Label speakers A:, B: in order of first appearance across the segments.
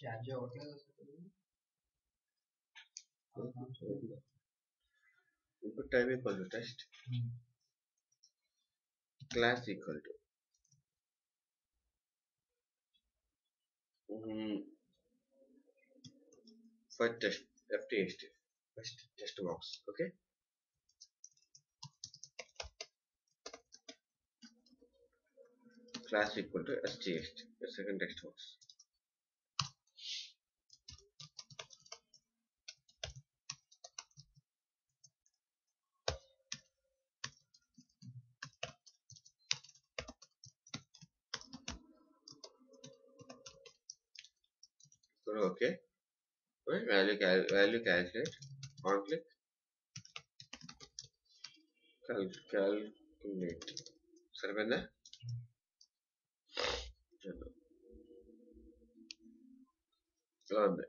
A: Charge అవ్వట్లేదు అసలు
B: input type equal to text class equal to mm, for test ftst first test box okay class equal to stst the second text box So okay. Right, value cal value calculate on click cal calculate సరిపోయిందా చూద్దాం. ఇలా ఉంది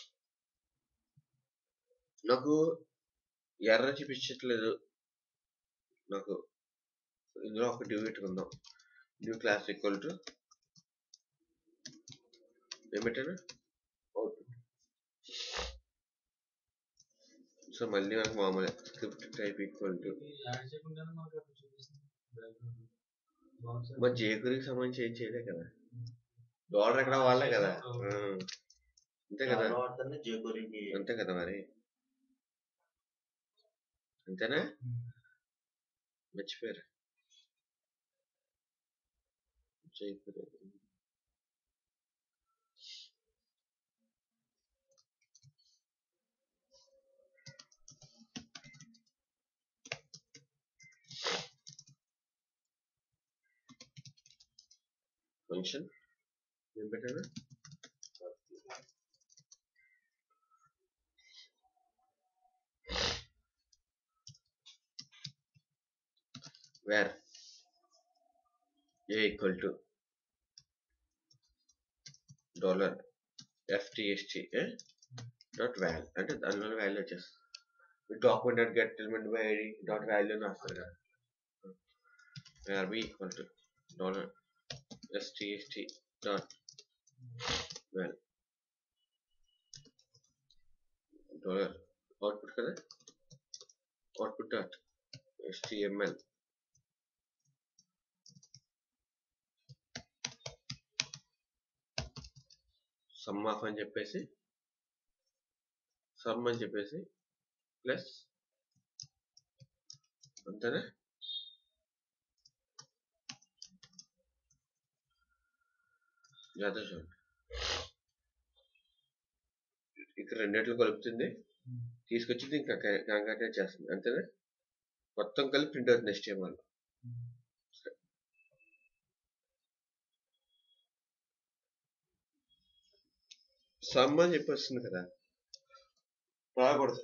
B: నాకు ఎర్ర చూపించట్లేదు నాకు ఇందులో ఒక డ్యూ పెట్టుకుందాం డ్యూ క్లాస్ ఈక్వల్ టు ఏం పెట్టాను అవుట్పుట్ సో మళ్ళీ మనకు మామూలే script type equal to
A: add చేయకుండానే మనకు అక్కడ చూపిస్తుంది బ్యాక్గ్రౌండ్ బాక్స్
B: మరి జేకురికి సంబంధించి ఏం చేయలే కదా డాలర్ ఎక్కడ వాళ్ళే కదా ఆ. అంతే కదా
C: వాడుతుంది జేకూరికి
B: అంతే కదా మరి అంతేనా మర్చిపోయారు జైపూర్ ఫంక్షన్ ఏం పెట్టాను where a equal to dollar ftst eh? dot val అంటే దానిలో వాల్యూ వచ్చేస్తుంది document dot get element by ID dot value అని వస్తుంది కదా var b equal to dollar stst dot val dollar output కదా output dot html sum of అని చెప్పేసి some అని చెప్పేసి ప్లస్ అంతేనా జాగ్రత్త చూడండి ఇక్కడ రెండిట్లు కలుపుతుంది తీసుకొచ్చింది ఇంకా కాంకాటే చేస్తుంది అంతేనా మొత్తం కలిపి ప్రింట్ అవుతుంది నెక్స్ట్ టైం వాళ్ళు సమ్ అని చెప్పి వస్తుంది కదా రాకూడదు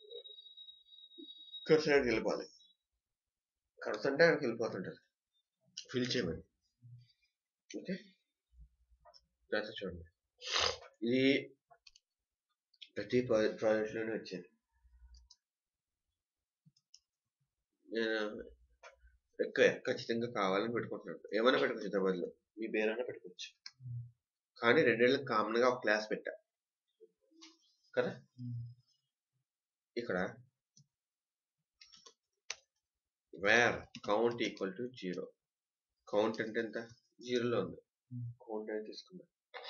B: కర్సర్కి వెళ్ళిపోవాలి కర్స్ అంటే అక్కడికి వెళ్ళిపోతుంటారు ఫిల్ చేయమని ఓకే జాగ్రత్త చూడండి ఇది ప్రతి ప్రాజెక్ట్లోనే వచ్చేది నేను ఎక్కువ ఖచ్చితంగా కావాలని పెట్టుకుంటున్నాను ఏమైనా పెట్టుకోవచ్చు హైదరాబాద్లో మీ పేరైనా పెట్టుకోవచ్చు కానీ రెండేళ్ళకి కామన్గా ఒక క్లాస్ పెట్టా కదా ఇక్కడ var count equal to zero count అంటే ఎంత జీరోలో ఉంది కౌంట్ అని తీసుకుందా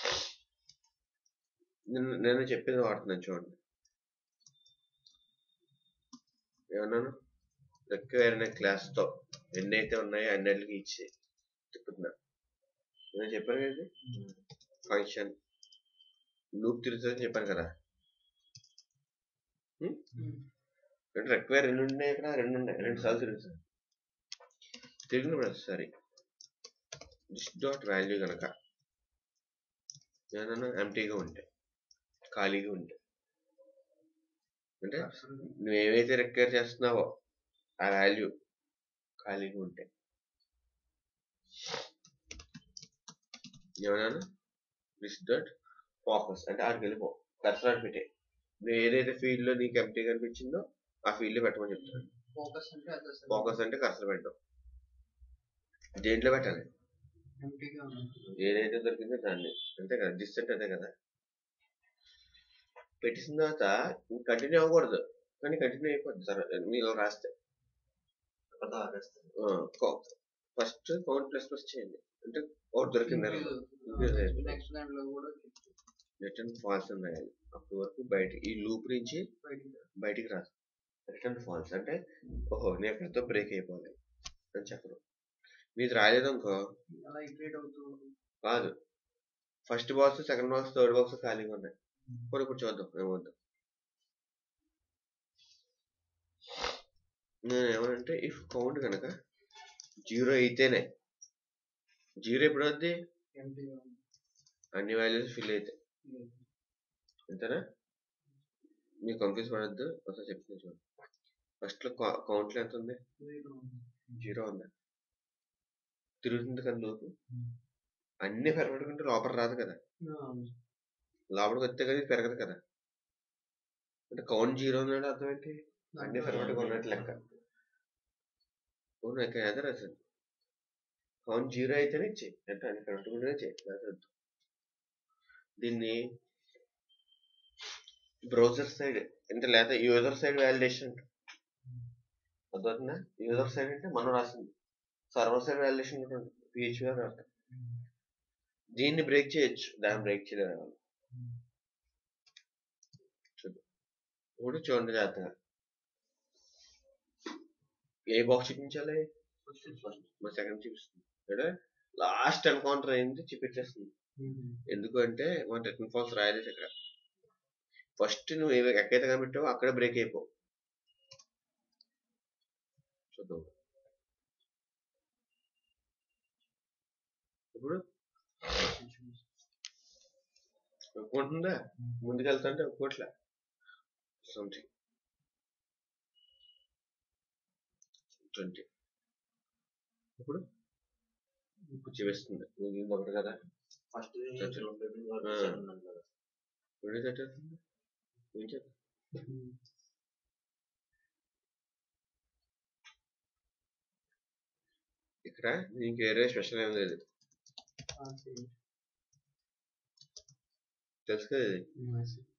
B: నేను నేను చెప్పింది వాడుతున్నాను చూడండి ఏమన్నాను రిక్వైర్ అనే క్లాస్తో ఎన్నైతే ఉన్నాయో అన్నిటికి ఇచ్చి తిప్పుతున్నా నేను చెప్పాను కదా ఫంక్షన్ లూప్ తిరుగుతుందని చెప్పాను కదా రెండు రిక్వైర్ రెండు ఉన్నాయి ఇక్కడ రెండు ఉన్నాయి రెండు సార్లు తిరుగుతుంది తిరిగినప్పుడు ఒకసారి దిస్ డాట్ వాల్యూ కనుక ఏమన్నా ఎంటీగా ఉంటాయి ఖాళీగా ఉంటాయి అంటే నువ్వు ఏవైతే రిక్వైర్ చేస్తున్నావో ఆ వాల్యూ ఖాళీగా ఉంటాయి ఏమన్నాను దిస్ డాట్ ఫోకస్ అంటే ఆడికి వెళ్ళిపో కర్సర్ పెట్టే నువ్వు ఏదైతే ఫీల్డ్ లో నీకు ఎంటీ కనిపించిందో ఆ ఫీల్డ్ లో పెట్టమని చెప్తాను
A: ఫోకస్ అంటే అది అసలు
B: ఫోకస్ అంటే కర్సర్ పెట్టడం దేంట్లో పెట్టాలి
A: ఎంటీగా ఉంది
B: ఏదైతే దొరికిందో దాన్ని అంతే కదా దిస్ అంటే అదే కదా పెట్టేసిన తర్వాత కంటిన్యూ అవ్వకూడదు కానీ కంటిన్యూ అయిపోద్ది సార్ మీరు రాస్తే
A: అక్కడ ఆగేస్తాను
B: ఫస్ట్ కౌంట్ ప్లస్ ప్లస్ చేయండి అంటే ఒకటి దొరికింది
A: నెక్స్ట్ దాంట్లో కూడా
B: రిటర్న్ ఫాల్స్ అని రాయాలి అప్పటి వరకు బయట ఈ లూప్ నుంచి
A: బయటికి రా.
B: బయటికి రాదు రిటర్న్ ఫాల్స్ అంటే ఓహో నేను ఎక్కడితో బ్రేక్ అయిపోవాలి అని చెప్పడం మీది రాలేదు అనుకో
A: అలా ఇటరేట్ అవుతూ
B: కాదు first box second box third box ఖాళీగా ఉన్నాయి ఇప్పుడు ఇప్పుడు చూద్దాం ఏమవుద్దాం నేను ఏమనంటే ఇఫ్ కౌంట్ కనుక జీరో అయితేనే జీరో ఎప్పుడు వద్ది
A: ఎంటీగా
B: అన్ని వాల్యూస్ ఫిల్ అయితే అంతేనా మీకు కన్ఫ్యూజ్ పడద్దు ఒకసారి చెప్తాను చూడండి ఫస్ట్ లో కౌంట్లో ఎంత ఉంది జీరో ఉందా తిరుగుతుంది కదా లోపు అన్ని పెరగడుకుంటే లోపల రాదు కదా లోపలికి వస్తే కదా ఇది పెరగదు కదా అంటే కౌంట్ జీరో ఉన్నాడు అర్థం ఏంటి అన్ని పెరగడుగా ఉన్నట్టు లెక్క అవును ఇక్కడ ఎదరు అసలు కౌంట్ జీరో అయితేనే ఇచ్చేయి అంటే అన్ని పెరగడుకుంటేనే చేయి లేకపోతే వద్దు. దీన్ని బ్రౌజర్ సైడ్ అంటే లేదా యూజర్ సైడ్ వ్యాలిడేషన్ అర్థవుతుందా యూజర్ సైడ్ అంటే మనం రాసింది సర్వర్ సైడ్ వ్యాలిడేషన్ కూడా ఉంటుంది పిహెచ్పి అని అర్థం దీన్ని బ్రేక్ చేయొచ్చు దాన్ని బ్రేక్ చేయలేరు వాళ్ళు చూద్దాం ఇప్పుడు చూడండి జాగ్రత్తగా ఏ బాక్స్ చూపించాలి మా సెకండ్ చూపిస్తుంది అంటే లాస్ట్ ఎన్కౌంటర్ అయింది చూపించేస్తుంది ఎందుకు అంటే మన టెక్నిక్ ఫాల్స్ రాయలేదు ఇక్కడ ఫస్ట్ నువ్వు ఏ- ఎక్కడైతే కనిపెట్టావో అక్కడే బ్రేక్ అయిపో చూద్దాం ఇప్పుడు ఒప్పుకుంటుందా ముందుకెళ్తుంటే ఒప్పుకోట్లే సంథింగ్ ట్వంటీ ఇప్పుడు ఇప్పుడు చూపిస్తుంది ఇది ఒకటి కదా
A: ఫస్ట్
B: చచ్చా. ఆ.
A: కదా
B: రెండు చచ్చేస్తుంది ఏం చేద్దాం ఇక్కడ దీనికి వేరే స్పెషల్ ఏం లేదు తెలుసు కదా ఇది